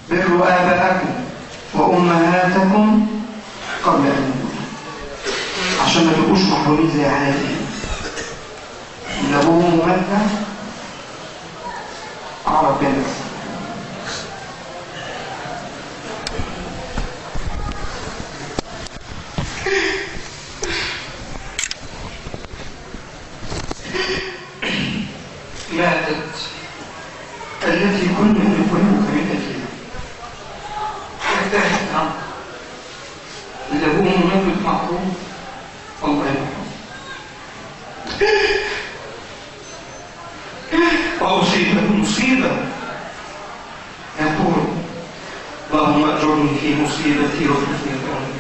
بروا آباءكم وأمهاتكم قبل أن يموتوا عشان ما تبقوش محرومين زي عادي إن أبوهم ممتع أعرف بين ماتت التي كنا نكلمك من أجلها ارتاحت عنه اللي هو منافق محروم الله يرحمه وأصيب بمصيبة يقول اللهم أجرني في مصيبتي واخلفني خيرا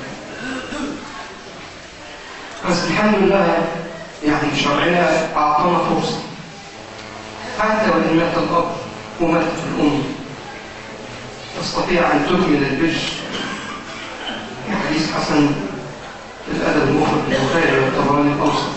بس الحمد لله يعني شرعنا أعطانا فرصة حتى وإن مات الأب وماتت الأم تستطيع أن تكمل البر حديث حسن في الأدب المفرد البخاري والطبراني الأوسط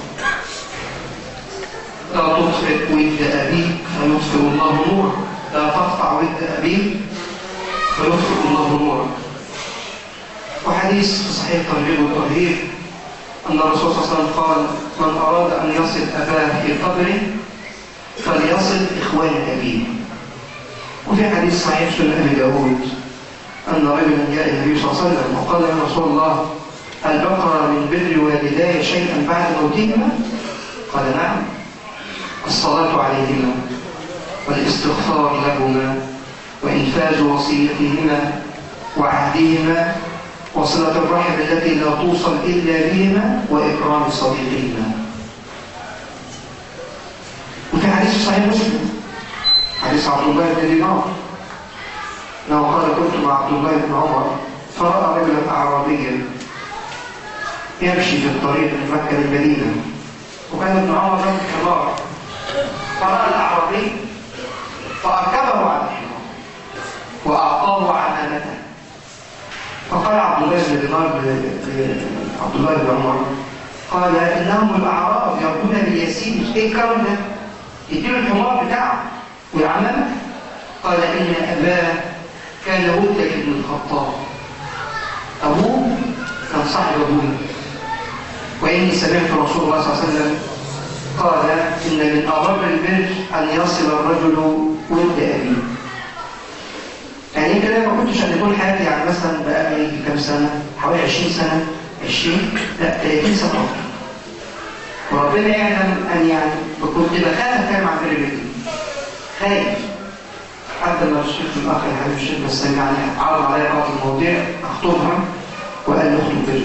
لا تطفئ ود أبيك فيطفئ الله نورك لا تقطع ود أبيك فيطفئ الله نورك وحديث في صحيح الترغيب والترهيب أن الرسول صلى الله عليه وسلم قال من أراد أن يصل أباه في قبره فليصل إخوان أبيه وفي حديث صحيح سنة أبي داود أن رجلا جاء النبي صلى الله عليه وسلم وقال يا رسول الله هل بقر من بر والداي شيئا بعد موتهما؟ قال نعم الصلاة عليهما والاستغفار لهما وإنفاذ وصيتهما وعهدهما وصلة الرحم التي لا توصل إلا بهما وإكرام صديقهما وفي حديث صحيح مسلم حديث عبد الله بن دينار انه قال كنت مع عبد الله بن عمر فراى رجلا اعرابيا يمشي في الطريق من مكه للمدينه وكان ابن عمر راكب حمار فراى الاعرابي فاركبه على الحمار واعطاه عمامته فقال عبد الله بن دينار عبد الله بن عمر قال انهم الاعراب يركون باليسير ايه الكلام ده؟ يديله الحمار بتاعه والعمامه قال ان اباه كان ودك بن الخطاب ابوه كان صاحب ابوه واني سمعت رسول الله صلى الله عليه وسلم قال ان من اضر البر ان يصل الرجل ود ابيه يعني يمكن انا ما كنتش ان طول حياتي يعني مثلا بقى لي كام سنه حوالي 20 سنه 20 لا 30 سنه اكتر وربنا يعلم ان يعني كنت بخاف اتكلم عن بر بيتي خايف حتى ما الشيخ الاخ الحبيب الشيخ بس يعني عرض عليا بعض المواضيع اخطبها وقال لي اخطب بر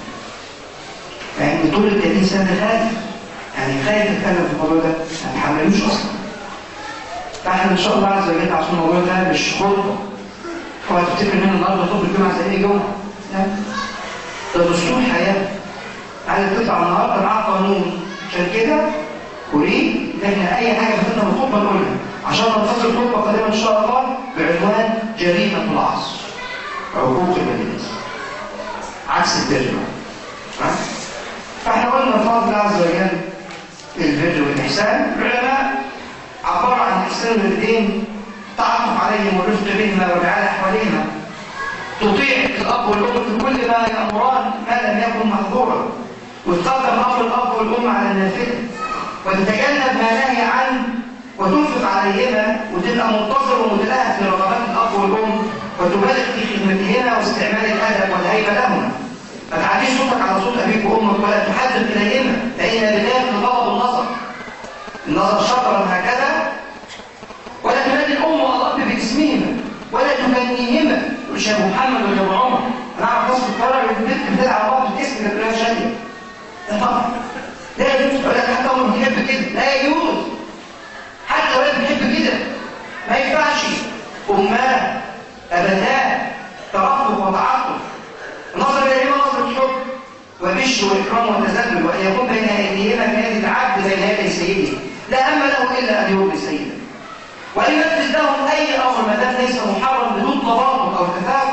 يعني طول ال 30 سنه خايف يعني خايف اتكلم في الموضوع ده ما تحملوش اصلا فاحنا ان شاء الله عز وجل عشان الموضوع ده مش خطبه هو تفتكر ان انا النهارده خطبه الجمعه زي ايه جمعه؟ لا ده دستور حياه عايز تطلع النهارده مع قانون عشان كده اريد ان احنا اي حاجه فاتتنا من الخطبه نقولها عشان ننتظر خطبه قادمه ان شاء الله بعنوان جريمه العصر عقوق الناس عكس البر فاحنا قلنا بفضل الله عز وجل البر والاحسان العلماء عبروا عن احسان الوالدين تعاطف عليهم والرفق بهما والرعايه احوالهما تطيع الاب والام في كل ما يامران ما لم يكن محظورا وتقدم امر الاب والام على النافله وتتجنب ما نهي عنه وتنفق عليهما وتبقى منتظر ومتلهف لرغبات الاب والام وتبالغ في خدمتهما واستعمال الادب والهيبه لهما ما تعليش صوتك على صوت ابيك وامك ولا تحدث اليهما فانها بدايه الغضب والنظر النظر شطرا هكذا ولا تنادي الام والاب باسمهما ولا تغنيهما مش ابو محمد ولا ابو عمر انا اعرف ناس في القرى البنت بتدعي بعض بالاسم كانت كلها شاديه ده طبعا لا يجوز ولا حتى امه بتحب كده لا يجوز حتى ولد بتحب كده ما ينفعش اماه ابتاه ترفق وتعاطف نظر اليهما نظره حب وبش واكرام وتذلل وان يكون بين ايديهما كيد العبد بين يدي سيده لا هم له الا ان يرضي سيده وان ينفذ لهم اي امر ما دام ليس محرم بدون ترابط او تفاهم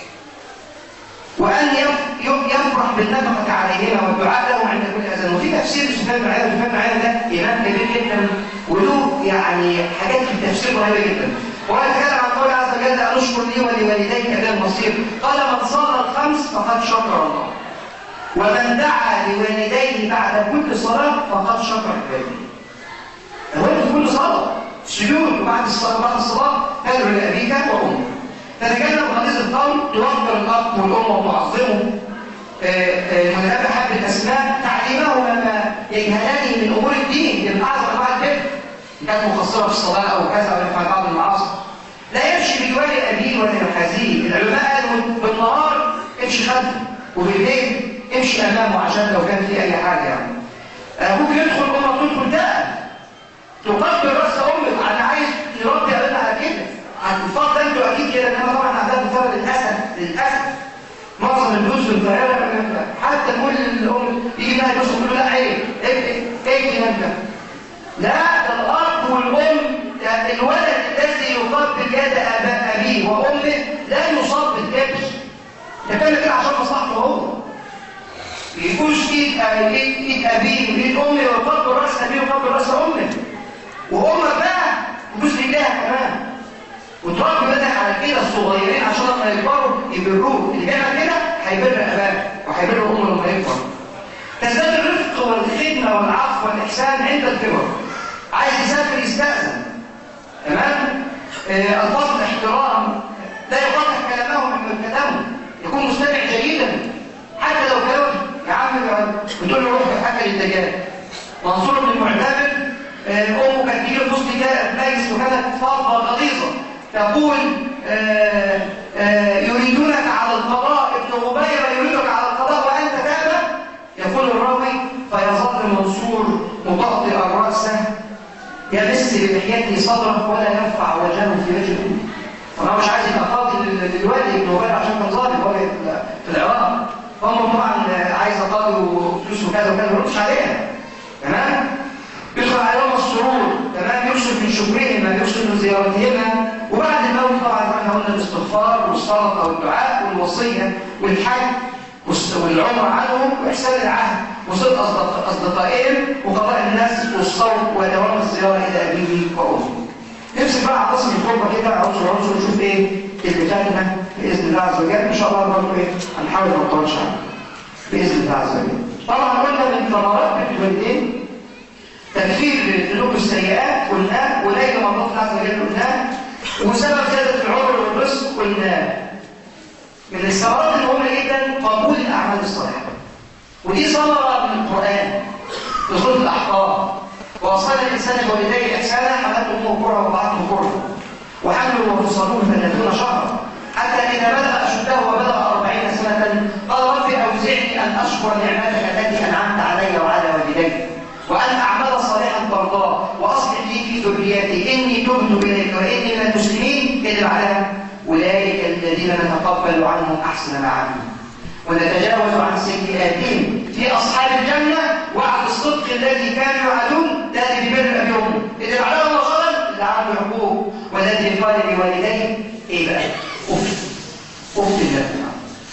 وان يفرح بالنفقه عليهما والدعاء لهم عند كل اذان وفي تفسير سفيان بن عياض سفيان بن عياض ده امام كبير جدا وله يعني حاجات في التفسير رهيبه جدا وهو يتكلم عن قول عز وجل عبادة أن اشكر لي ولوالديك إلى المصير قال من صلى الخمس فقد شكر الله ومن دعا لوالديه بعد كل صلاة فقد شكر الوالدين الوالد كل صلاة سجود وبعد الصلاة بعد الصلاة ادعو لأبيك وأمك تتجنب غليظ القول توقر الأب والأم وتعظمه المنبه حب الأسماء تعليمه لما يجهلان من أمور الدين من أعظم أنواع البر كانت مقصرة في الصلاة أو كذا أو يفعل بعض المعاصي لا يمشي بجوار أبيه ولا يحازيه العلماء قالوا بالنهار امشي خلفه وبالليل امشي أمامه عشان لو كان في أي حاجة يعني أبوك يدخل أمك تدخل ده تقبل رأس أمك أنا عايز نربي أبنى على كده هتفضل انتوا أكيد كده إنما طبعا عندها بفضل للأسف للأسف معظم الدروس في القاهرة حتى كل الأم يجي بقى يدرس يقول له لا عيب ايه ايه انت لا ده الأب والأم الولد الذي يقبل يد أباء أبيه وأمه لا يصاب بالكبش ده كان كده عشان مصلحته هو يكونش ايد ايد ابيه وايد امه ويقبل راس ابيه ويقبل راس امه وامك بقى تبوس رجليها كمان وتربي بدك على كده الصغيرين عشان لما يكبروا يبروه اللي بيعمل كده هيبر اباه وهيبر امه لما يكبر تزداد الرفق والخدمه والعفو والاحسان عند الكبر عايز يسافر يستاذن تمام آه الفاظ الاحترام لا يقاطع كلامه من كلامه يكون مستمع جيدا حتى لو كلام يا عم بتقول له روح حكى للدجال منصور بن المعتمر امه كانت تجيله بوست كويس وكانت فاضله غليظه تقول آآ آآ يريدونك على القضاء ابن غبير يريدك على القضاء وانت تابع يقول الراوي فيظل منصور مطأطئا راسه يمس بلحيته صدره ولا يرفع وجهه في وجهه طبعا مش عايز يبقى قاضي للوالد ابن غبير عشان كان ظالم هو في العراق فهم طبعا عايزه قاضي وفلوس وكذا وكذا ما يردش عليها تمام يدخل عليهم السرور تمام يكشف من شكرهما يكشف من زيارتهما وبعد الموت طبعا احنا قلنا الاستغفار والصلاه والدعاء والوصيه والحج والعمر عنهم واحسان العهد وصله اصدقائهم وقضاء الناس والصوم ودوام الزياره الى ابيه وامه نمسك بقى على قسم الخطبه كده عنصر عنصر نشوف ايه اللي فاتنا باذن الله عز وجل ان شاء الله برضه ايه هنحاول ما نطولش عنه باذن الله عز وجل طبعا قلنا من ثمرات بيت الوالدين تكفير ذنوب السيئات قلناه وليل مرضات الله عز وجل قلناه وسبب زيادة العمر والرزق قلناه من الثمرات المهمة جدا قبول الأعمال الصالحة ودي ثمرة من القرآن في سورة الأحقاف ووصل الإنسان بوالديه إحسانا حملته أمه كرة ووضعته كرة وحمله وفصلوه ثلاثون شهرا حتى إذا بلغ أشده وبلغ أربعين سنة قال رب أوزعني أن أشكر نعمتك التي أنعمت علي وعلى والدي وأن أعمل صالحا ترضاه وأصلح لي في ذريتي إني تبت إليك وإني من المسلمين اللي بعدها أولئك الذين نتقبل عنهم أحسن ما عملوا ونتجاوز عن سيئاتهم في أصحاب الجنة وعد الصدق الذي كانوا يوعدون ده اللي بيبر أبيهم اللي بعدهم غلط اللي عنده حقوق والذي قال لوالديه إيه بقى؟ أفت أفت الله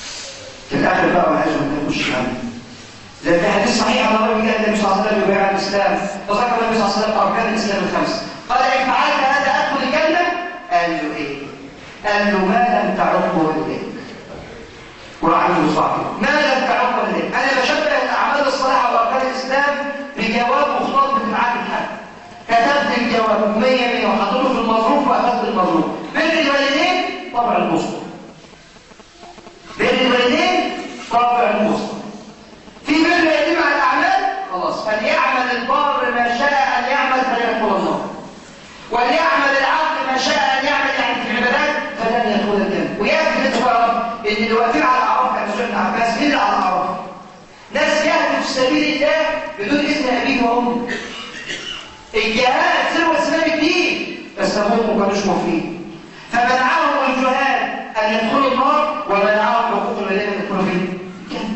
في الآخر بقى والعياذ بالله مش عنه زي في حديث صحيح عن الرجل جاء النبي صلى الله عليه وسلم يبايع الاسلام فذكر النبي صلى الله عليه وسلم اركان الاسلام الخمسه قال ان فعلت هذا ادخل الجنه قال له ايه؟ قال له ما لم تعق والديك وعنده صاحبه ما لم تعق والديك انا بشبه الاعمال الصالحه واركان الاسلام بجواب مخطط بتبعات الحد كتبت الجواب 100 100 وحطيته في المظروف واخذت المظروف بر الوالدين طبع المسلم بر الوالدين طبع المسلم في بر يتم على الأعمال خلاص فليعمل البار ما شاء أن يعمل فليدخل النار وليعمل العبد ما شاء أن يعمل يعني في العبادات فلن يدخل الجنة ويأتي بالنسبة إن اللي واقفين على الأعراف كان سؤال عباس مين اللي على الأعراف؟ ناس جاهدوا في سبيل الله بدون إذن أبيه وأمه الجهاد سوى سبب الدين بس أبوهم ما كانوش موافقين فمنعهم الجهاد أن يدخلوا النار ومنعهم حقوق الوالدين أن يدخلوا في الجنة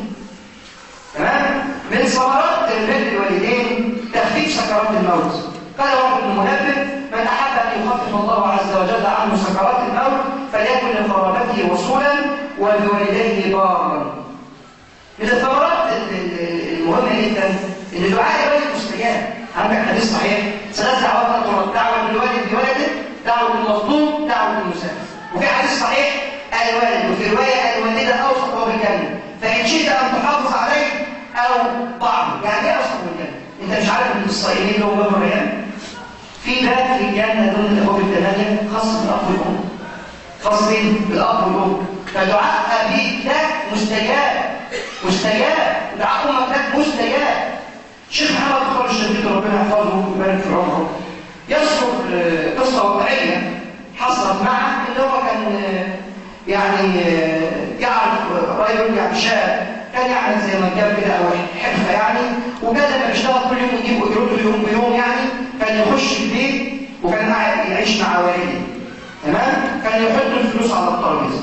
تمام من ثمرات بر الوالدين تخفيف سكرات الموت قال وهب بن منبه من احب ان يخفف الله عز وجل عنه سكرات الموت فليكن لقرابته وصولا وبوالديه بارا من الثمرات المهمه جدا ان دعاء الوالد مستجاب عندك حديث صحيح ثلاث دعوات ترد دعوه للوالد بولده دعوه للمظلوم دعوه للمسافر وفي حديث الصحيح الوالد وفي رواية الوالدة أوسط هو بالجنة فإن شئت أن تحافظ عليه أو بعضه يعني إيه أوسط بالجنة؟ أنت مش عارف إن الصائمين اللي هو باب الريان في باب في الجنة ضمن الأبواب الثمانية خاص بالأب والأم خاص بالأب والأم فدعاء أبيك لك مستجاب مستجاب دعاء أمك لك مستجاب شيخ محمد بخار الشديد ربنا يحفظه ويبارك في عمره يذكر قصة واقعية حصلت معه إن هو كان يعني يعرف رجل يعني شاب كان يعمل زي ما جاب كده أو حرفة يعني وكان لما بيشتغل كل يوم يجيب ويرد يوم بيوم يعني كان يخش البيت وكان قاعد يعيش مع والده تمام كان يحط الفلوس على الترابيزه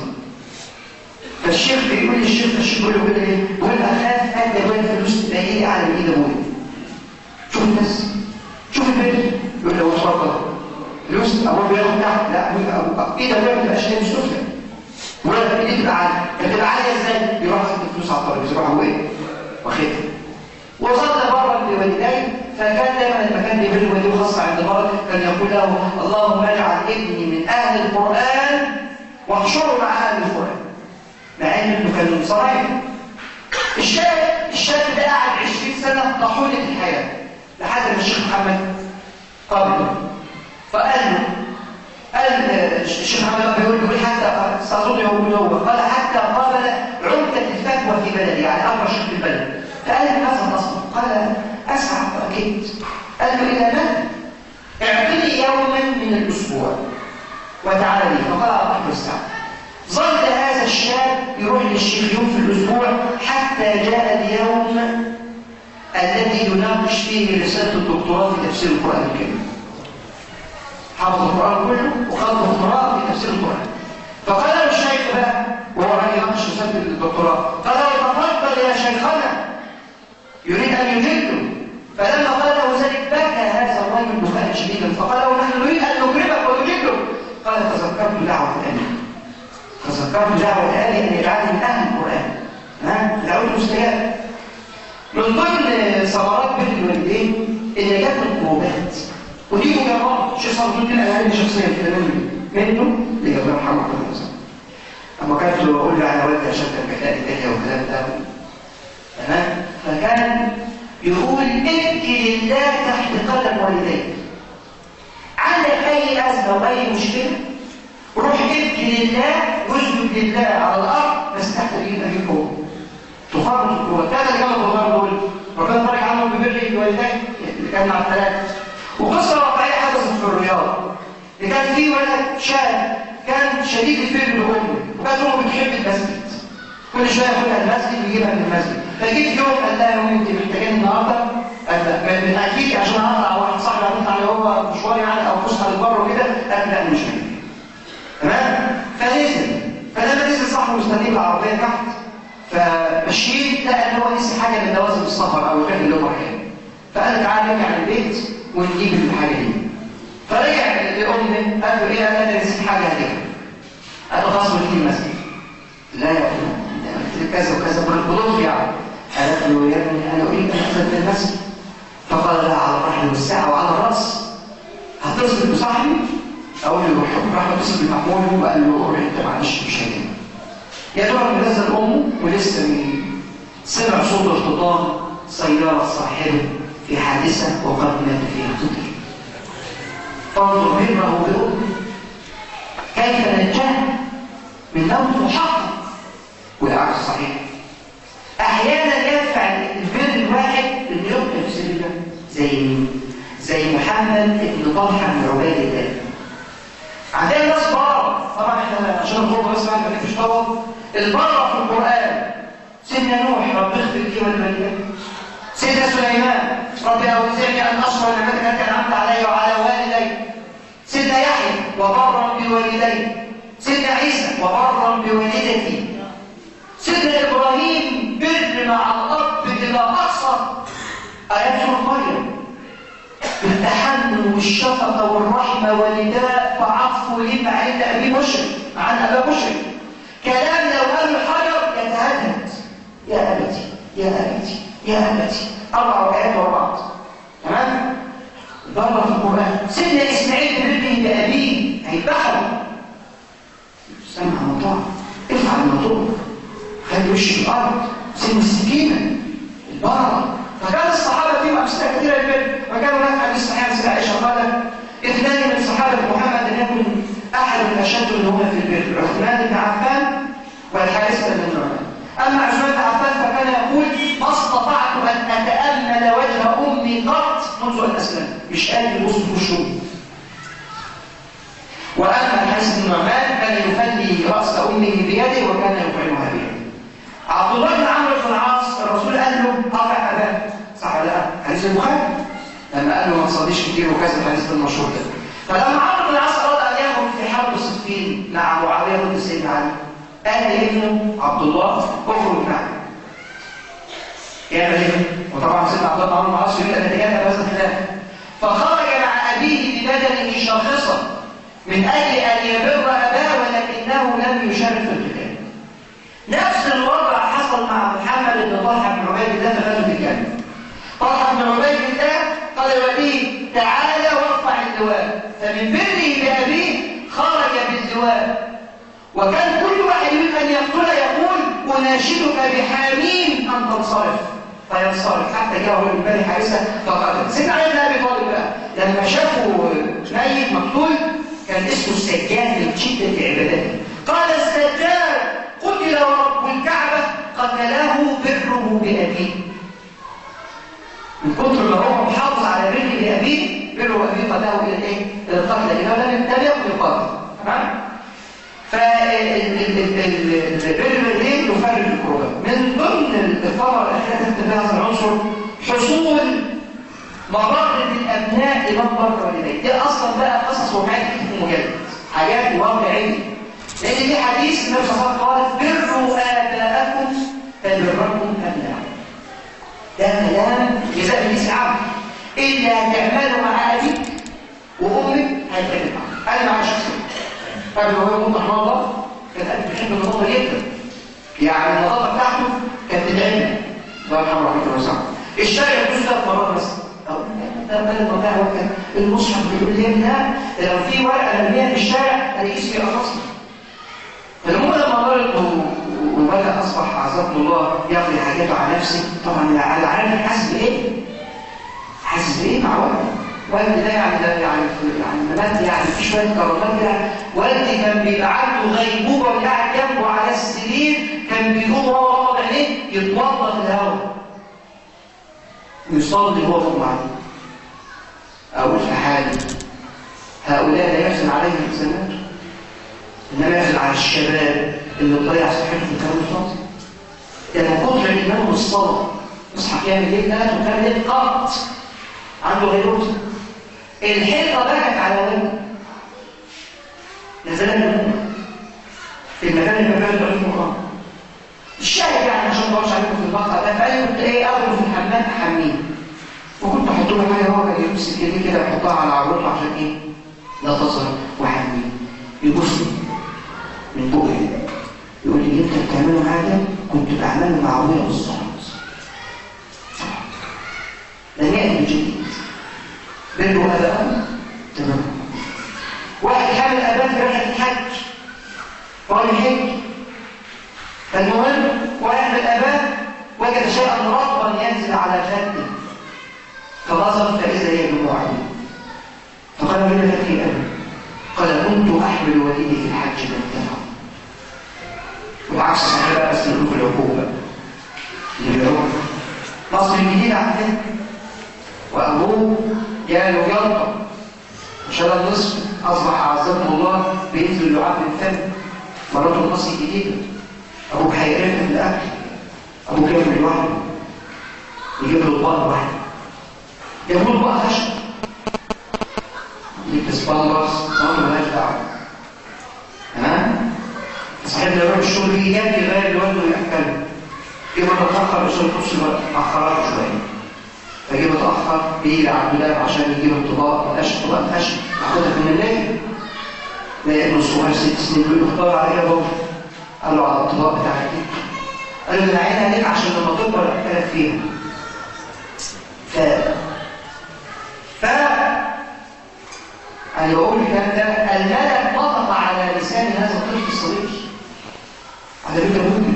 فالشيخ بيقول للشيخ الشيخ بيقول له كده ايه بيقول اخاف ادي ابويا الفلوس تبقى ايه اعلى من ايد ابويا شوف الناس شوف البيت يقول له اتفضل فلوس ابويا بياخد تحت لا ابويا ايد ابويا ما تبقاش مش سفلى ولا ايدي تبقى عاليه بتبقى عاليه ازاي يروح يحط الفلوس على الترابيزه يروح هو ايه واخدها وصلى بره لوالديه فكان دايما لما كان بيبر والديه خاصه عند مرض كان يقول له اللهم اجعل ابني من اهل القران واحشره مع اهل القران مع ان ابنه كان صغير الشاب الشاب ده قعد 20 سنه طاحونه الحياه لحد ما الشيخ محمد قابله فقال له قال الشيخ محمد بيقول بيقول حتى استاظن يقول هو قال حتى قابل عمده الفتوى في بلدي يعني اكبر شيخ في البلد فقال له ماذا تصنع؟ قال اسعى واكيد قال له الى متى؟ اعطني يوما من الاسبوع وتعالى لي فقال احب الساعه ظل هذا الشاب يروح للشيخ يوم في الاسبوع حتى جاء اليوم الذي يناقش فيه رساله الدكتوراه في تفسير القران الكريم حافظ القران كله وخد دكتوراه في تفسير القران فقال له الشيخ بقى وهو راح يناقش رساله الدكتوراه قال له تفضل يا شيخنا يريد ان يجده فلما قال له ذلك بكى هذا الرجل بكاء شديدا فقال له نحن نريد ان نكرمك ونجده قال تذكرت دعوه ابي تذكرت دعوه ابي ان يجعلني من اهل القران ها دعوه مستجاب من ضمن ثمرات بر الوالدين النجاه من الكروبات ودي مجرد شيء صار ضمن الاهالي شخصيا كده منه منه لجبر محمد الله صلى اما كانت اقول له على والدي عشان كان بيحتاج الدنيا والكلام ده تمام فكان يقول ابكي لله تحت قدم والديك عندك اي ازمه واي مشكله روح ابكي لله واسجد لله على الارض بس تحت ايد ابيك هو تخرج الكوره كذا اللي كانوا الغار دول ربنا بارك عنهم ببر الوالدين اللي كان على الثلاث وقصه واقعيه حدثت في الرياض اللي كان في ولد شاب كان شديد الفهم لامه وكانت امه بتحب المسجد كل شويه ياخدها المسجد ويجيبها من المسجد فجيت في يوم قال لها يا امي انت محتاجاني النهارده قال لا من اكيد عشان اطلع واحد صاحبي هنطلع اللي هو مشوار يعني او فسحه للبر وكده قال لا مش محتاج تمام فنزل فلما نزل صاحبه مستنيه بالعربيه تحت فمشيت لقى ان هو نسي حاجه من لوازم السفر او الرحله اللي هو رايحها فقال تعالى نرجع البيت ونجيب الحاجه دي فرجع لامه قال له ايه انا نسيت حاجه هديها قال له خلاص وديني المسجد لا يا ابني كذا وكذا بالخطوط يعني قالت له يا ابني انا اريد ان اخذ من المسجد فقال لا على الرحل والساعه وعلى الراس هتصل بصاحبي اقول له روح راح اتصل بمحمود وقال له روح انت معلش مش هجي يا دوب نزل امه ولسه سمع صوت ارتطام سياره صاحبه في حادثه وقد مات فيها طفل فانظر بره بامه كيف نجاه من موت محقق والعكس صحيح احيانا يدفع البر الواحد انه يقتل في سبيل الله زي مين زي محمد بن طلحه بن عبيد الله عندنا ناس بره طبعا احنا عشان الخطبه بس ما نفيش طبعا البره في القران سيدنا نوح رب اغفر لي ولوالدي سيدنا سليمان رب اوزعني ان اشكر نعمتك التي انعمت علي وعلى والدي سيدنا يحيى وبرا بوالدي سيدنا عيسى وبرا بوالدتي سيدنا ابراهيم بر مع الاب الى اقصى ايات سوره مريم بالتحنن والشفقه والرحمه والنداء فعطفوا لما عند ابي مشرك عن ابا مشرك كلام لو قال الحجر يتهدد يا ابتي يا ابتي يا ابتي اربع ايات ورا بعض تمام ضرب في القران سيدنا اسماعيل بره بابيه هيذبحه سمع مطاع ارفع الموضوع خلي وشك الارض سن السكينه البرره فكان الصحابه فيهم امثله كثيره للبر وكان هناك حديث صحيح عن عائشه قالت اثنان من صحابه محمد لم يكن احد من اشد منهما في البر عثمان بن عفان والحارث بن النعمان اما عثمان بن عفان فكان يقول ما استطعت ان اتامل وجه امي قط منذ ان اسلمت مش قادر يبص في وشه واما الحارث بن النعمان كان يفلي راس امه بيده وكان يطعمها بيده عبد الله بن عمرو بن العاص الرسول قال له قطع اباه صح ولا لا حديث البخاري لما قال له ما تصليش كتير وكذا الحديث المشهور ده فلما عمرو بن العاص اراد ان يخرج في حرب صفين مع معاويه ضد سيدنا علي قال لابنه عبد الله اخرج معي يعمل ايه؟ وطبعا سيدنا عبد الله بن العاص يريد ان يتجنب هذا الخلاف فخرج مع ابيه ببدنه شاخصا من اجل ان يبر اباه ولكنه لم يشارك في القتال نفس الوضع حصل مع محمد بن طلحه بن عبيد الله في غزوه الجنه طلحه بن عبيد الله قال لوليه تعالى وارفع اللواء فمن بره بابيه خرج باللواء وكان كل واحد يريد ان يقتل يقول اناشدك بحامين ان تنصرف فينصرف حتى جاء رجل من بني حارثه فقتل سيدنا علي بن ابي طالب بقى لما شافوا ميت مقتول كان اسمه السجاد من شده عبادته قال السجاد قتل ورب الكعبه قتله بره بابيه من كثر ما هو محافظ على بره بابيه بره بابيه قتله الى الايه؟ الى القتل لانه لم لم يكن يقاتل تمام؟ فالبر ليه يفرق الكروبات من ضمن الثمرة الأخيرة تحت هذا العنصر حصول مبرر الأبناء إلى مبرر والديه دي أصلا بقى قصص وحاجات كتير مجلد حاجات واقعية لأن في حديث النبي صلى الله عليه وسلم قال بروا آباءكم تبركم أبناءكم ده كلام جزاء من العبد إلا تعملوا مع أبيك وأمك هيتعمل معك أنا مع شخصيا قبل ما هو يموت رحمه الله كان قاعد بيحب النظافه جدا يعني النظافه بتاعته كانت بتعمل الله يرحمه رحمه الله وسلم الشارع يجوز ثلاث مرات بس ده بلد بتاع وقت المصحف بيقول لي لا لو في ورقه مرميه في الشارع انا اسمي اخصني فالمهم لما مرض وبدا اصبح عزكم الله يقضي حاجاته على نفسه طبعا انا عارف حاسس بايه حاسس بايه مع والدي والدي ده يعني ده يعني يعني مات يعني في شويه كرامات يعني والدي كان بيبقى عنده غيبوبه وقاعد جنبه على السرير كان بيقوم وهو غمض عينيه يتوضا في الهواء ويصلي وهو فوق معاه اقول في حالي هؤلاء لا يحزن عليهم الزمان انما يحزن على الشباب اللي ضيع صحته في الكلام الفاضي ده من كتر الايمان والصلاه يصحى يعمل ايه لا تكمل ايه قط عنده غيروته الحيطه بكت على والده نزلت منه في المكان اللي كان فيه المقام الشاهد يعني عشان ما اقولش عليكم في المقطع ده فقال كنت ايه اخده في الحمام احميه وكنت احط له حاجه هو كان يمسك ايديه كده يحطها على عروضه عشان ايه لا تظهر واحميه يبص من بقي يقول لي اللي انت بتعمله هذا كنت بعمله مع ابويا بالظبط لم يأتي بجديد بنته أباء تمام واحد حامل أباء في رحلة الحج وهو الحج فالمهم واحد من الأباء وجد شيئا رطبا ينزل على خده فنظر فإذا هي دموع فقال من فكي أبي قال كنت أحمل وليدي في الحج من التفاق وعكس صحيح بس نقول العقوبة اللي هو مصر الجديد عندنا وأبوه جاله جلطة وشال النصف أصبح عزكم الله بينزل لعاب الفم مراته المصري الجديدة أبوك هيقرفك في الأكل أبوك يعمل لوحده يجيب له طبق واحد يقول بقى خشب يجيب سبامبرز مراته مالهاش دعوة تمام صاحبنا يروح الشغل يجي يجي غير اللي والده يأكله يجي مرة تأخر بشغل نص الوقت أخرته شوية فجي متأخر بيجي على الدولاب عشان يجيب الطباق ملقاش الطباق ملقاش ياخدها من الليل لا ابنه الصغير ست سنين بيقول له اختار على ايه يا بابا؟ قال له على الطباق بتاع الدين قال له انا عينها ليك عشان لما تكبر احترف فيها ف ف انا بقول الكلام ده الملك نطق على لسان هذا الطفل الصغير على بيت ابوه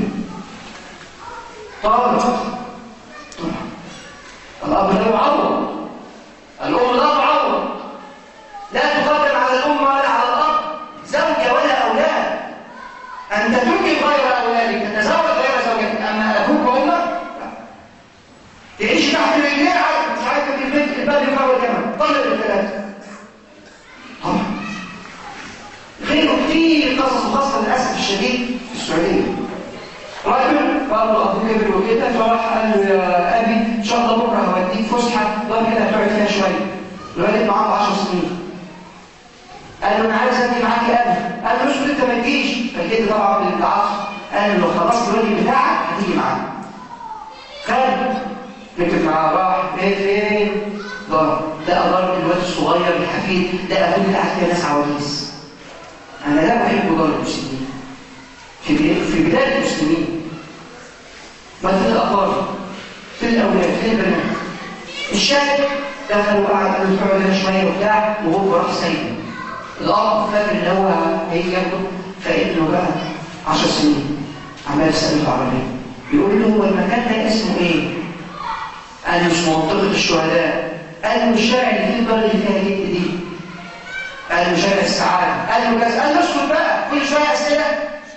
طارت طبعا الاب لا يعوض الام لا تعوض لا تقدم على الام ولا على الاب زوجه ولا اولاد انت تنجب غير اولادك تتزوج غير زوجتك اما ابوك وامك لا. تعيش تحت رجليه عارف مش عارف البيت الباب يفاول كمان طلق الثلاثه طبعا غيره كتير قصص وخاصه للاسف الشديد في السعوديه راجل قال له ابوك كبر وكده فراح قال له يا ابي ان شاء الله بكره هوديك فسحه ضل كده هتقعد فيها شويه الولد معاه 10 سنين قال له انا عايز اجي معاك يا ابي قال له اسكت انت ما تجيش فالجد طبعا بالتعصب قال له لو خلصت الواجب بتاعك هتيجي معانا خد ركب معاه راح ايه فين ضرب ده ضرب الواد الصغير الحفيد ده ابوه بتاعت فيها ناس عواجيز انا لا احب ضرب المسلمين في في بلاد المسلمين ما في الاقارب في الاولاد في البنات الشاب دخل وقعد قال له اقعد هنا شويه وبتاع وهو راح سايبه الاب فاكر ان هو هيجي ياخده فابنه بقى 10 سنين عمال يساله في العربيه بيقول له هو المكان ده اسمه ايه؟ قال له مش منطقه الشهداء قال له الشارع اللي فيه الدار اللي فيها الجد دي قال له شارع السعاده قال له كذا قال له اسكت بقى كل شويه اسئله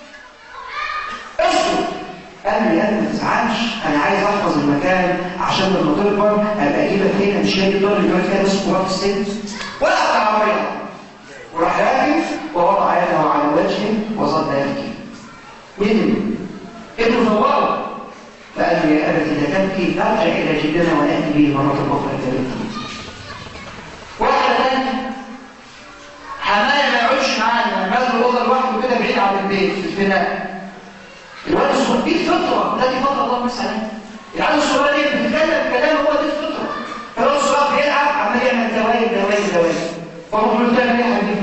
اسكت قال لي انا ما تزعلش انا عايز احفظ المكان عشان لما تكبر ابقى اجيبك هنا مش هي الدار اللي بيقعد فيها ناس كبار في السن وقف العربيه وراح راكب ووضع يده على وجهه وظل يبكي مين ابنه فوره فقال له يا ابت اذا تبكي ارجع الى جدنا وناتي به مره اخرى تبكي واحده ثانيه حمايه ما يقعدش معانا نازل الاوضه لوحده كده بعيد عن البيت في البناء الولد الصغير دي فطره لا دي فطره الله يمسح عليها العيال الصغيره دي بتتكلم كلام هو دي الفطره فالولد الصغير بيلعب عمال يعمل دوائر دوائر دوائر فقلت له تعمل ايه يا حبيبي؟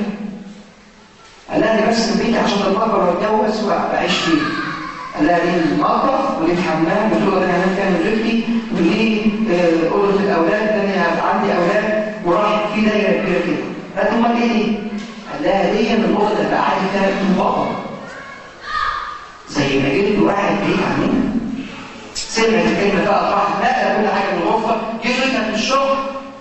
قال لها دي بس البيت عشان المطبخ واتجوز واعيش فيه قال لها دي المطبخ ودي الحمام بتقول انا هنام فيها من زوجتي ودي آه، اوضه الاولاد ده انا عندي اولاد وراح في دايره كبيره كده قالت له امال ايه دي؟ قال لها دي من الاوضه اللي بقى قاعد فيها ابن بابا زي ما جبت واحد بعيد عننا سمعت الكلمه بقى راح نقل كل حاجه من الغرفه جه كانت من الشغل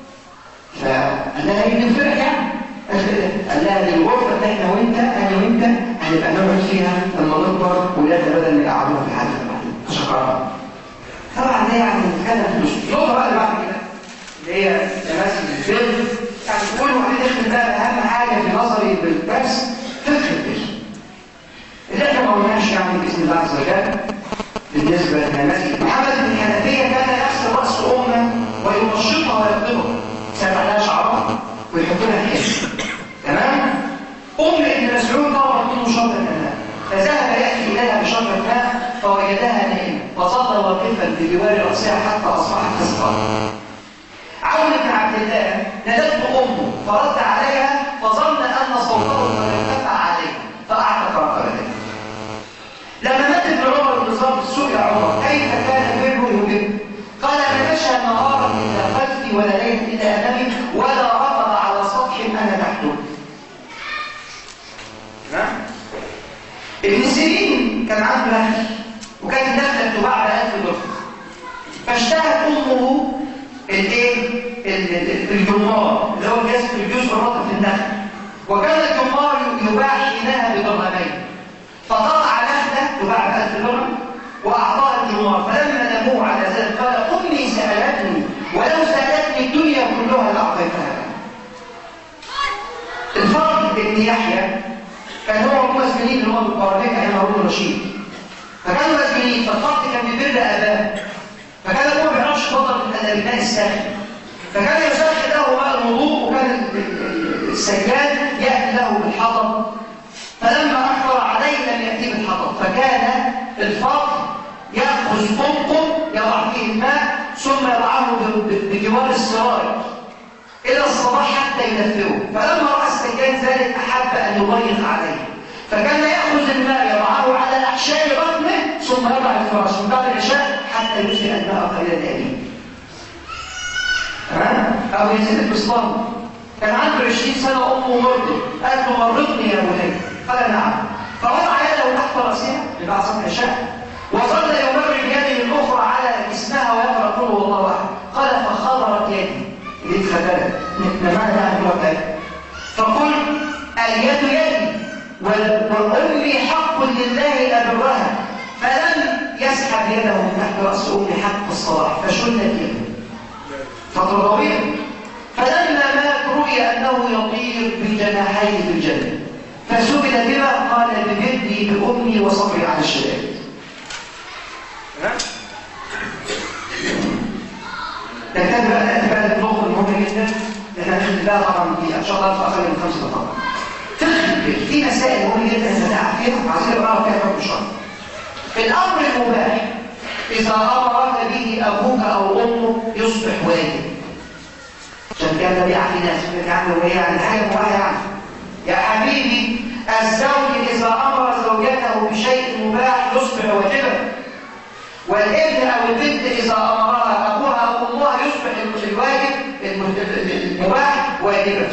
فقال لها ايه بنفرح يعني قال لها دي الغرفه اللي احنا وانت انا وانت هنبقى نقعد فيها لما نكبر ولادنا بدل ما يقعدونا في الحاجه شكرا طبعا ده يعني نتكلم في النص النقطه بقى اللي بعد كده اللي هي تماثل البر يعني كل واحد يدخل بقى اهم حاجه في نظري بالدرس فقه البر اللي احنا ما قلناش يعني باذن الله عز وجل بالنسبه للناس محمد بن الحنفيه كان يغسل راس امه ويمشطها ويقلبها سابع لها شعرها ويحط لها الحجر تمام ام ابن مسعود طلبت منه شرط الماء فذهب ياتي اليها بشرط الماء فوجدها نائمه فظل واقفا بجوار راسها حتى اصبحت تسقط عون بن عبد الله نادته امه فرد عليها فظن ان صوته قد ارتفع عليها فاعتق رقبتها لما مات ابن عمر بن ظبي سئل عمر كيف كان بره يبر قال ما مشى نهارا الا خلفي ولا ليلا الا امامي ولا ركض على سطح انا تحته تمام؟ ابن سيرين كان عنده نخل وكانت النخله بتباع ب 1000 درهم فاشتهت امه الايه ال- ال- الجمار اللي هو الجزء الجزء الرطب في النخل وكان الجمار يباع حينها بدرهمين فقطع نخله تباع ب 1000 درهم واعطاها الجمار فلما نموه على ذلك قال امي سالتني ولو سالتني الدنيا كلها لاعطيتها لها الفرد بن يحيى كان هو مسجونين اللي هو القرنين ايام هارون الرشيد فكانوا مسجونين فالفرد كان بيبر اباه فكان هو ما بيعرفش يفضل الا بالماء الساخن فكان يسخن له ماء الوضوء وكان ال- ال- السجاد ياتي له بالحطب فلما احضر عليه لم ياتي بالحطب فكان الفرد ياخذ قمقم يضع فيه الماء ثم يضعه ب- ب- بجوار السراج إلى الصباح حتى يدفئه فلما رأى السجان ذلك أحب أن يضيق عليه فكان يأخذ الماء يضعه على أحشاء بطنه ثم يضع الفراش من بعد العشاء حتى يجزئ الماء قليلا لأبيه تمام؟ أو يزيد البسطام كان عنده 20 سنة أمه مرضت قالت له مرضني يا بني قال نعم فوضع يده تحت راسها لبعض صفحة الشاء وظل يمر بيده الاخرى على جسمها ويقرا قل هو الله احد قال فخضرت يدي يد ختلت معنى يعني هو فقلت اليد يدي وامي حق لله ابرها فلم يسحب يده من تحت راس امي حق الصلاح فشلت يده فتره طويله فلما مات روي انه يطير بجناحيه في الجنه فسئل بما قال بجدي بامي وصبري على الشدائد تكتب بقى نأتي بقى للنقطة المهمة جدا لأن هنخد بقى طبعا دي إن شاء الله في أقل من خمس دقائق. فقه في مسائل مهمة جدا نتابع فيها عايزين نقراها فيها حكم الشرع. الأمر المباح إذا أمرك به أبوك أو أمك يصبح واجب. عشان كده ده بيع في ناس يقول لك يعني وهي يعني حاجة مباحة يعني. يا حبيبي الزوج إذا أمر زوجته بشيء مباح يصبح واجبا. والابن او البنت اذا امرها ابوها او امها يصبح الواجب المباح واجبا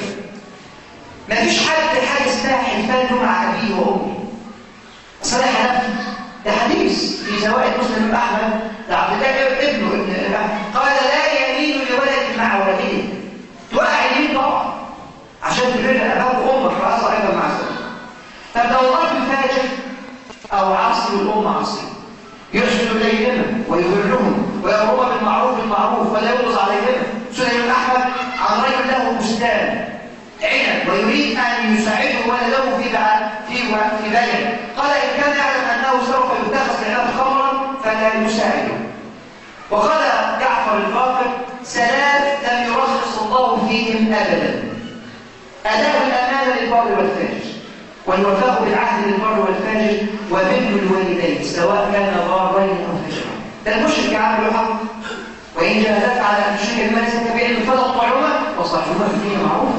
مفيش حد حاجه اسمها حلفان مع ابيه وامي صالح نفسي ده حديث في زوائد مسلم احمد لعبد الله ابنه ابن قال لا يمين لولد مع ولده توقع اليمين طبعا عشان تبر اباك وامك فاصل ايضا مع الزوج طب لو الاب فاجر او عصي والام عصيه يرشد اليهما ويبرهم ويامرهما بالمعروف بالمعروف ولا يغلظ عليهما سنن احمد عن رجل له بستان عنب ويريد ان يساعده ولده في في في بيعه قال ان كان يعلم انه سوف يتخذ العنب خمرا فلا يساعده وقال جعفر الباقر ثلاث لم يرخص الله فيهم ابدا اداء الامانه للبر والفاجر والوفاء بالعهد للبر والفاجر وبر الوالدين سواء كان ضارين او فاجرين ده المشرك يعمل له حق وان جاهدك على ان تشرك بما ليس بعلم فلا تطعهما وصاحبهما في الدين معروفا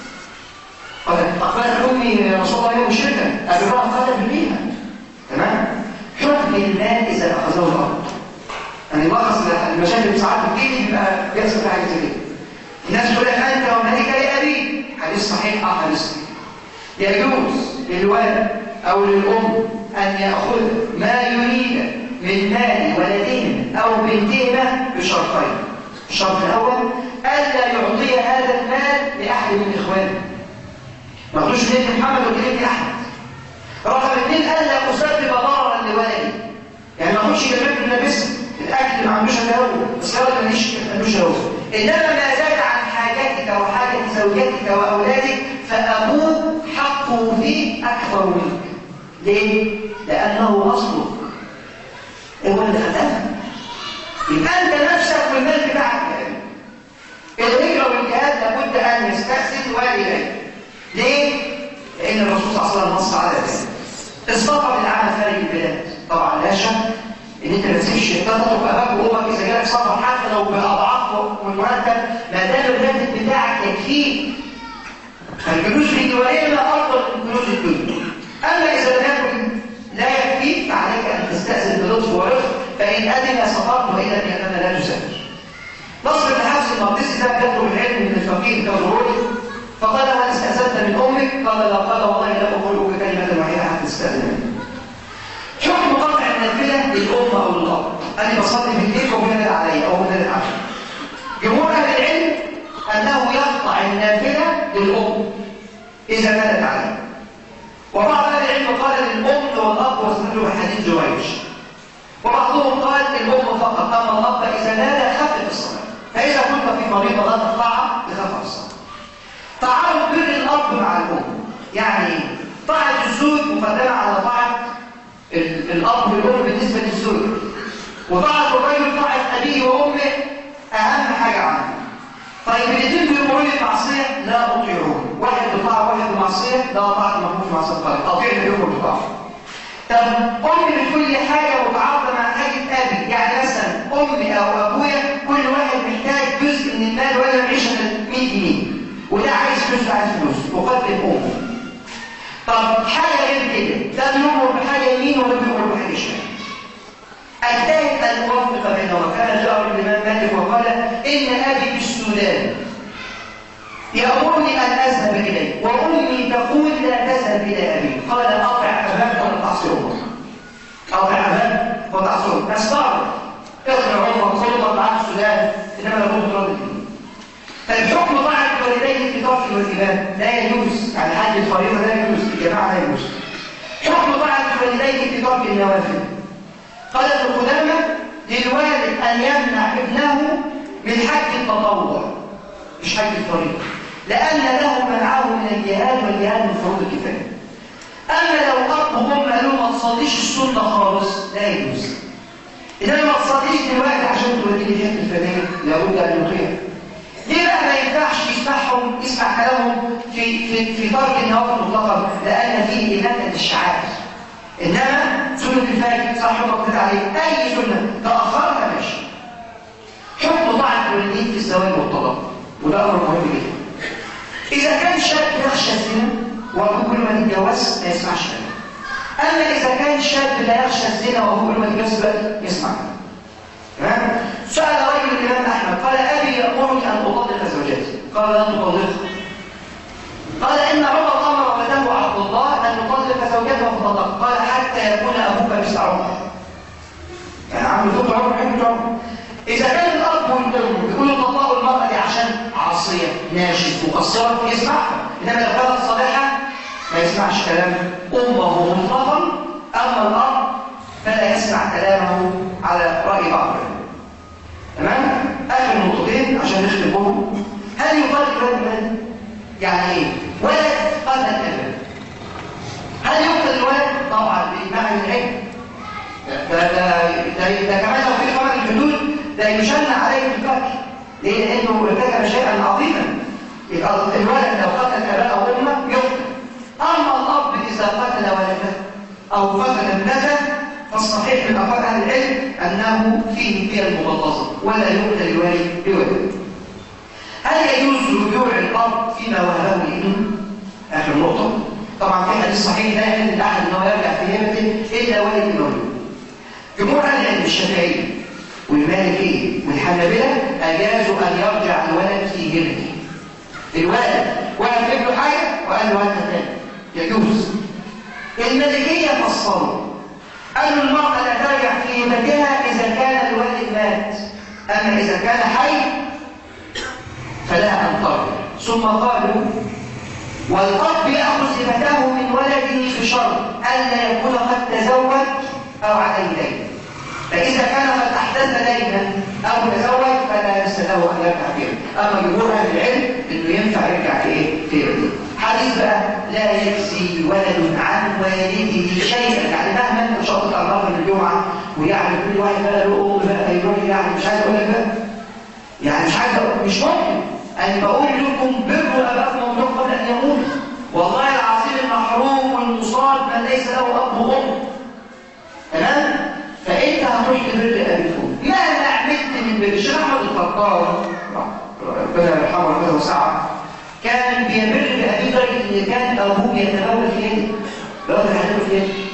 قال اقبلت امي رسول الله يوم مشركا ابرها قال بالبيها تمام حكم المال اذا اخذه الارض يعني يلخص المشاكل ساعات بتيجي بيبقى بيحصل في حاجه زي كده الناس تقول لك انت ومالك لابي حديث صحيح اه حديث صحيح يجوز للولد أو للأم أن يأخذ ما يريد من مال ولدهم أو بنتهما بشرطين الشرط الأول ألا يعطي هذا المال لأحد من إخوانه ما تقولش بنت محمد وكلمة أحمد رقم اثنين ألا أسبب ضررا لولدي يعني ما أخدش جنبك من بس الأكل ما عندوش هو بس الولد ما عندوش هو إنما ما زاد عن حاجتك وحاجة زوجتك وأولادك فأبوك حقه فيه أكثر منك ليه؟ لأنه أصلك هو اللي خدمك يبقى أنت نفسك والمال بتاعك الهجرة والجهاد لابد أن يستأذن والديه ليه؟ لأن الرسول صلى الله عليه وسلم نص على ذلك السفر للعمل خارج البلاد طبعا لا شك ان انت ما تسيبش تترك اباك وامك اذا جالك سفر حتى لو باضعاف والمرتب ما دام الراتب بتاعك يكفيك فالجلوس في الدولين لا افضل من جلوس الدنيا اما اذا لم يكن لا يكفيك فعليك ان تستاذن بلطف ورفق فان اذن سفرت والا فاننا لا تسافر نصر بن حفص المقدسي ده يطلب العلم من الفقيه كالرولي فقال هل استاذنت من امك؟ قال لا قال والله لا اقول لك كلمه واحده حتى تستاذن مني حكم قطع النافله للام او للاب انا بصلي بالليل وبنادى علي او بنادى علي جمهور اهل العلم انه يقطع النافله للام اذا نادت عليه وبعض اهل العلم قال للام والاب واستدلوا بحديث جويش وبعضهم قال الام فقط اما الاب اذا نادى خفف الصلاه فاذا كنت في مريضه لا تقطعها لخفف الصلاه تعارض بر الاب مع الام يعني طاعه الزوج مقدمه على طاعه الأب والأم بالنسبة للزوج وطاعة الرجل طاعة أبيه وأمه أهم حاجة عنه طيب الاثنين بيقولوا لي المعصية لا أطيعهم واحد بطاعة واحد بمعصية لا طاعة المفروض في معصية الطريق أطيع اللي بيقول بطاعة طب أمي بتقول لي حاجة متعارضة مع حاجة أبي يعني مثلا أمي أو أبويا كل واحد محتاج جزء من المال ولا معيش 100 جنيه وده عايز فلوس عايز فلوس وقدم أمه طب حاجة غير كده ده بيؤمر بحاجة يمين وده بيؤمر بحاجة شمال الثالث أن نوفق بينهما كان جاء الإمام مالك وقال إن أبي بالسودان يأمرني أن أذهب إليه وأمي تقول لا تذهب إلى أبي قال والإمام لا يجوز يعني حد الفريضة لا يجوز الجماعة لا يجوز حكم طاعة الوالدين في ترك النوافل قال ابن قدامة للوالد أن يمنع ابنه من حج التطوع مش حج الفريضة لأن له منعه من الجهاد والجهاد من فروض الكفاية أما لو أب وأم قالوا ما تصليش السنة خالص لا يجوز إنما ما تصليش دلوقتي عشان توديني الحته الفلانية لابد أن يطيع ليه بقى ما ينفعش يسمعهم يسمع كلامهم في في في ترك النوافل مطلقا لأن فيه إماتة الشعائر إنما سنة الفجر صح وقت عليه أي سنة تأخرها ماشي حكم طاعة الوالدين في الزواج والطلاق وده أمر مهم جدا إذا كان شاب يخشى الزنا وأبوه كل ما يتجوز ما يسمعش كلام أما إذا كان شاب لا يخشى الزنا وأبوه كل ما يتجوز بقى يسمع تمام سأل رجل الإمام أحمد قال أبي يأمرني أن أطلق زوجتي قال لا تطلقها قال إن عمر أمر ولده عبد الله أن يطلق زوجته فطلق قال حتى يكون أبوك مثل عمر يعني عم يطلق عمر حكمة عمر إذا كان الأب والأم بيقولوا طلقوا المرأة دي عشان عاصية ناشف مقصرة يسمعها إنما لو كانت صالحة ما يسمعش كلام أمه مطلقا أما الأب فلا يسمع كلامه على رأي بعض تمام؟ آخر نقطتين عشان نختم بهم هل يقال ولد ولد؟ يعني إيه؟ ولد قتل الولد هل يقتل الولد؟ طبعا بإجماع العلم ده ده ده ده كمان لو في خمر الحدود ده يشن عليه بالقتل ليه؟ لأنه ارتكب شيئا عظيما يبقى الولد لو قتل أباه أو أمه يقتل أما الأب إذا قتل ولده أو قتل ابنته فالصحيح من أقوال أهل العلم أنه فيه هي المغلظة ولا يقتل الوالد بولده هل يجوز رجوع الأب فيما وهبه لابنه؟ آخر نقطة طبعا في حديث صحيح لا يحل لأحد أنه يرجع في هبته إلا والد المولود جمهور أهل العلم الشافعية والمالكية والحنابلة أجازوا أن يرجع الولد في هبته الولد وهب ابنه حاجة وقال له أنت تاني يجوز المالكية فصلوا قالوا المرأة لا ترجع في هبتها إذا كان الوالد مات أما إذا كان حي فلا أن ترجع ثم قالوا والأب يأخذ هبته من ولده في شرط ألا يكون قد تزوج أو عليه دين فإذا كان قد أحدث دينا أو تزوج فلا ليس له أن يرجع فيه أما جمهور أهل العلم إنه ينفع يرجع في إيه؟ في هبته حديث بقى لا يجزي ولد عن والده شيئا يعني مهما انت شاطر النهارده من الجمعه ويعني كل واحد بقى له ام بقى يروح يعني مش عايز اقول لك بقى يعني مش عايز مش ممكن أن بقول لكم بروا أباكم وأمكم قبل أن يموت والله العظيم المحروم والمصاب من ليس له أب وأم تمام؟ فأنت هتروح تبر أبيكم مهما عملت من بر الشيخ أحمد الخطاب ربنا يرحمه ربنا وسعه كان بيمر بأبي درجة إن كان أبوه يتبول في يده بول يتبول في يده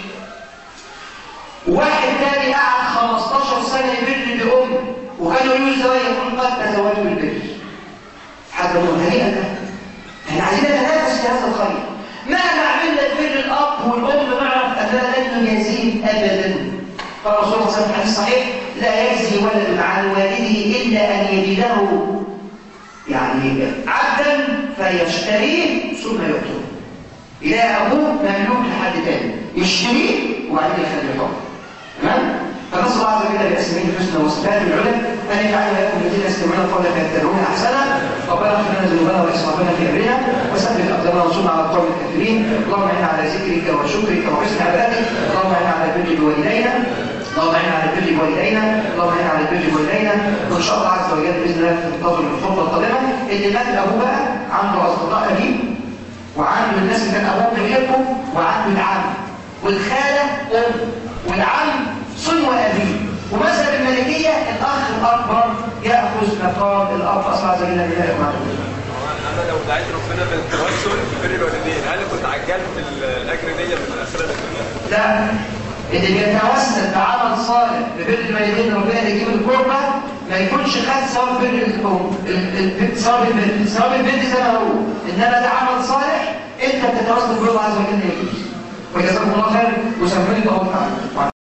واحد تاني قعد 15 سنة يبر بأمه وكانوا يقولوا الزواج يكون قد تزوجوا بالبر حتى لو هنيئة احنا عايزين نتنافس في هذا الخير مهما عملنا بر الأب والأم نعرف أننا لن يزيد أبدا قال رسول الله صلى الله عليه وسلم صحيح لا يجزي ولد عن والده إلا أن يجده يعني عبدا فيشتريه ثم يقتله إلى أبوه مملوك لحد تاني يشتريه وبعدين يخليه حر تمام؟ فنسأل الله عز وجل بأسمائه الحسنى وصفاته العلى أن يجعلنا وإياكم الذين يستمعون القول فيتبعون أحسنه ربنا اغفر لنا ذنوبنا وإسرافنا في أمرنا وثبت أقدامنا وانصرنا على القوم الكافرين اللهم إنا على ذكرك وشكرك وحسن عبادتك اللهم إنا على البر بوالدينا اللهم اعنا على البر بوالدينا اللهم اعنا على البر بوالدينا وان شاء الله عز وجل باذن الله في الفتره الخطبه القادمه اللي مات ابوه بقى عنده اصدقاء قريب وعنده الناس اللي كان ابوه بيحبه وعنده العم والخاله ام والعم صنو ابيه ومذهب المالكيه الاخ الاكبر ياخذ مقام الاب اصلا عز وجل لا اله الا انا لو دعيت ربنا بالتوسل بر الوالدين هل كنت عجلت الاجر دي من الاخره للدنيا؟ لا اللي بيتوسل بعمل صالح ببر الوالدين ربنا يجيب القربة ما يكونش خد ثواب بر الام ثواب البر ثواب البر زي ما هو انما ده عمل صالح انت بتتوسل بالله عز وجل يجوز وجزاكم الله خير وسامحوني بقول